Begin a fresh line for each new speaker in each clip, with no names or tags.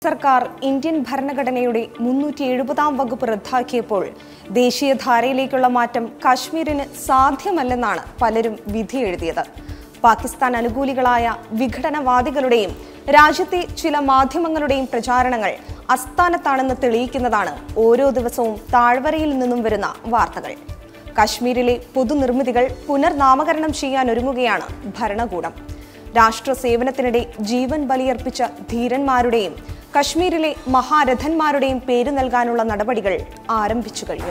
സർക്കാർ ഇന്ത്യൻ ഭരണഘടനയുടെ മുന്നൂറ്റി എഴുപതാം വകുപ്പ് റദ്ദാക്കിയപ്പോൾ ദേശീയധാരയിലേക്കുള്ള മാറ്റം കാശ്മീരിന് സാധ്യമല്ലെന്നാണ് പലരും വിധി എഴുതിയത് പാകിസ്ഥാൻ അനുകൂലികളായ വിഘടനവാദികളുടെയും രാജ്യത്തെ ചില മാധ്യമങ്ങളുടെയും പ്രചാരണങ്ങൾ അസ്ഥാനത്താണെന്ന് തെളിയിക്കുന്നതാണ് ഓരോ ദിവസവും താഴ്വരയിൽ നിന്നും വരുന്ന വാർത്തകൾ കാശ്മീരിലെ പൊതുനിർമ്മിതികൾ പുനർനാമകരണം ചെയ്യാൻ ഒരുങ്ങുകയാണ് ഭരണകൂടം രാഷ്ട്ര സേവനത്തിനിടെ ജീവൻ ബലിയർപ്പിച്ച ധീരന്മാരുടെയും കശ്മീരിലെ മഹാരഥന്മാരുടെയും പേര് നൽകാനുള്ള നടപടികൾ ആരംഭിച്ചു കഴിഞ്ഞു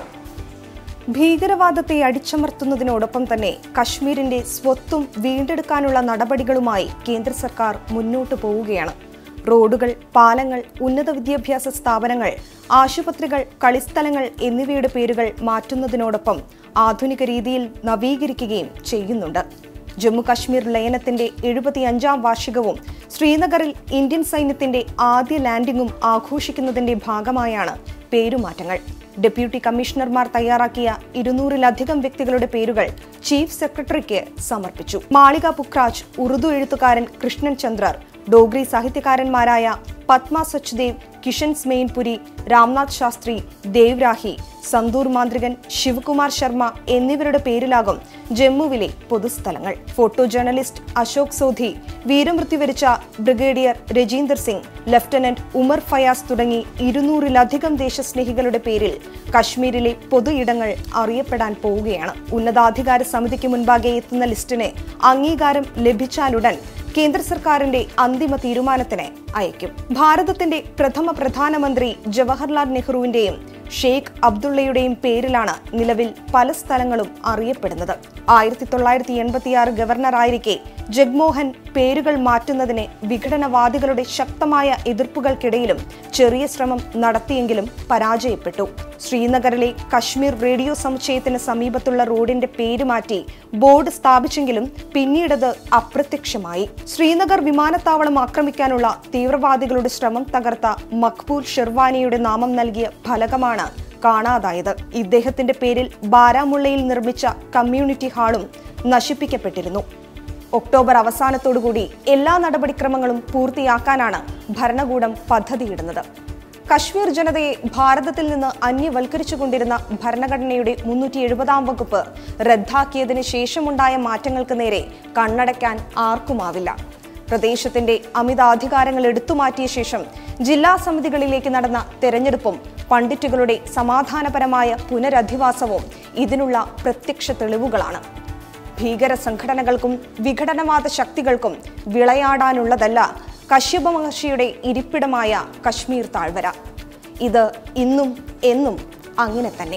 ഭീകരവാദത്തെ അടിച്ചമർത്തുന്നതിനോടൊപ്പം തന്നെ കശ്മീരിന്റെ സ്വത്തും വീണ്ടെടുക്കാനുള്ള നടപടികളുമായി കേന്ദ്ര സർക്കാർ മുന്നോട്ടു പോവുകയാണ് റോഡുകൾ പാലങ്ങൾ ഉന്നത വിദ്യാഭ്യാസ സ്ഥാപനങ്ങൾ ആശുപത്രികൾ കളിസ്ഥലങ്ങൾ എന്നിവയുടെ പേരുകൾ മാറ്റുന്നതിനോടൊപ്പം ആധുനിക രീതിയിൽ നവീകരിക്കുകയും ചെയ്യുന്നുണ്ട് ജമ്മു കാശ്മീർ ലയനത്തിന്റെ എഴുപത്തിയഞ്ചാം വാർഷികവും ശ്രീനഗറിൽ ഇന്ത്യൻ സൈന്യത്തിന്റെ ആദ്യ ലാൻഡിംഗും ആഘോഷിക്കുന്നതിന്റെ ഭാഗമായാണ് പേരുമാറ്റങ്ങൾ ഡെപ്യൂട്ടി കമ്മീഷണർമാർ തയ്യാറാക്കിയ ഇരുന്നൂറിലധികം വ്യക്തികളുടെ പേരുകൾ ചീഫ് സെക്രട്ടറിക്ക് സമർപ്പിച്ചു മാളിക പുക്രാജ് ഉറുദു എഴുത്തുകാരൻ കൃഷ്ണൻ ചന്ദ്രർ ഡോഗ്രി സാഹിത്യകാരന്മാരായ പത്മ സച്ദേവ് കിഷൻ സ്മെയിൻപുരി രാംനാഥ് ശാസ്ത്രി ദേവ് രാഹി സന്തൂർ മാന്ത്രികൻ ശിവകുമാർ ശർമ്മ എന്നിവരുടെ പേരിലാകും ജമ്മുവിലെ പൊതുസ്ഥലങ്ങൾ ഫോട്ടോ ജേർണലിസ്റ്റ് അശോക് സോധി വീരമൃത്യു വരിച്ച ബ്രിഗേഡിയർ രജീന്ദർ സിംഗ് ലഫ്റ്റനന്റ് ഉമർ ഫയാസ് തുടങ്ങി ഇരുന്നൂറിലധികം ദേശസ്നേഹികളുടെ പേരിൽ കശ്മീരിലെ പൊതു ഇടങ്ങൾ അറിയപ്പെടാൻ പോവുകയാണ് ഉന്നതാധികാര സമിതിക്ക് മുൻപാകെ എത്തുന്ന ലിസ്റ്റിന് അംഗീകാരം ലഭിച്ചാലുടൻ കേന്ദ്ര സർക്കാരിന്റെ അന്തിമ തീരുമാനത്തിന് അയക്കും ഭാരതത്തിന്റെ പ്രഥമ പ്രധാനമന്ത്രി ജവഹർലാൽ നെഹ്റുവിന്റെയും ഷെയ്ഖ് അബ്ദുള്ളയുടെയും പേരിലാണ് നിലവിൽ പല സ്ഥലങ്ങളും അറിയപ്പെടുന്നത് ആയിരത്തി തൊള്ളായിരത്തി എൺപത്തിയാറ് ഗവർണറായിരിക്കെ ജഗ്മോഹൻ പേരുകൾ മാറ്റുന്നതിന് വിഘടനവാദികളുടെ ശക്തമായ എതിർപ്പുകൾക്കിടയിലും ചെറിയ ശ്രമം നടത്തിയെങ്കിലും പരാജയപ്പെട്ടു ശ്രീനഗറിലെ കശ്മീർ റേഡിയോ സമുച്ചയത്തിന് സമീപത്തുള്ള റോഡിന്റെ പേര് മാറ്റി ബോർഡ് സ്ഥാപിച്ചെങ്കിലും പിന്നീടത് അപ്രത്യക്ഷമായി ശ്രീനഗർ വിമാനത്താവളം ആക്രമിക്കാനുള്ള തീവ്രവാദികളുടെ ശ്രമം തകർത്ത മഖ്ബൂൽ ഷെർവാനിയുടെ നാമം നൽകിയ ഫലകമാണ് കാണാതായത് ഇദ്ദേഹത്തിന്റെ പേരിൽ ബാരാമുള്ളയിൽ നിർമ്മിച്ച കമ്മ്യൂണിറ്റി ഹാളും നശിപ്പിക്കപ്പെട്ടിരുന്നു ഒക്ടോബർ അവസാനത്തോടുകൂടി എല്ലാ നടപടിക്രമങ്ങളും പൂർത്തിയാക്കാനാണ് ഭരണകൂടം പദ്ധതിയിടുന്നത് കശ്മീർ ജനതയെ ഭാരതത്തിൽ നിന്ന് അന്യവൽക്കരിച്ചുകൊണ്ടിരുന്ന ഭരണഘടനയുടെ മുന്നൂറ്റി എഴുപതാം വകുപ്പ് റദ്ദാക്കിയതിന് ശേഷമുണ്ടായ മാറ്റങ്ങൾക്ക് നേരെ കണ്ണടയ്ക്കാൻ ആർക്കുമാവില്ല പ്രദേശത്തിന്റെ അമിതാധികാരങ്ങൾ എടുത്തുമാറ്റിയ ശേഷം ജില്ലാ സമിതികളിലേക്ക് നടന്ന തെരഞ്ഞെടുപ്പും പണ്ഡിറ്റുകളുടെ സമാധാനപരമായ പുനരധിവാസവും ഇതിനുള്ള പ്രത്യക്ഷ തെളിവുകളാണ് ഭീകര സംഘടനകൾക്കും വിഘടനവാദ ശക്തികൾക്കും വിളയാടാനുള്ളതല്ല കശ്യപ മഹർഷിയുടെ ഇരിപ്പിടമായ കശ്മീർ താഴ്വര ഇത് ഇന്നും എന്നും അങ്ങനെ തന്നെ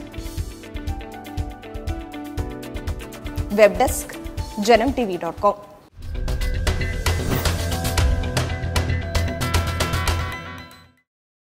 web desk Janam T V dot com